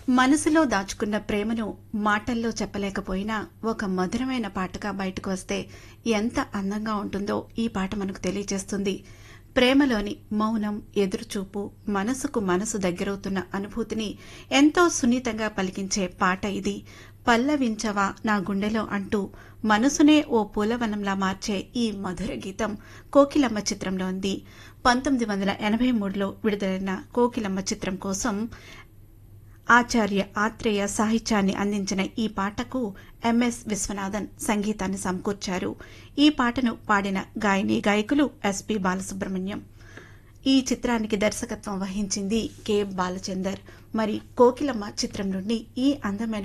మనసులో దాచుకున్న ప్రేమను మాటల్లో చెప్పలేకపోయినా ఒక మధురమైన పాటగా బయటకు వస్తే ఎంత అందంగా ఉంటుందో ఈ పాట మనకు తెలియజేస్తుంది ప్రేమలోని మౌనం ఎదురుచూపు మనసుకు మనసు దగ్గరవుతున్న అనుభూతిని ఎంతో సున్నితంగా పలికించే పాట ఇది పల్లవించవా నా గుండెలో అంటూ మనసునే ఓ పూలవనంలా మార్చే ఈ మధుర గీతం కోకిలమ్మ చిత్రంలో ఉంది పంతొమ్మిది వందల ఎనభై మూడులో విడుదలైన కోకిలమ్మ చిత్రం కోసం ఆచార్య ఆత్రేయ సాహిత్యాన్ని అందించిన ఈ పాటకు ఎంఎస్ విశ్వనాథన్ సంగీతాన్ని సమకూర్చారు ఈ పాటను పాడిన గాయని గాయకులు ఎస్పి బాలసుబ్రహ్మణ్యం ఈ చిత్రానికి దర్శకత్వం వహించింది కె బాలచందర్ మరి కోకిలమ్మ చిత్రం నుండి ఈ అందమైన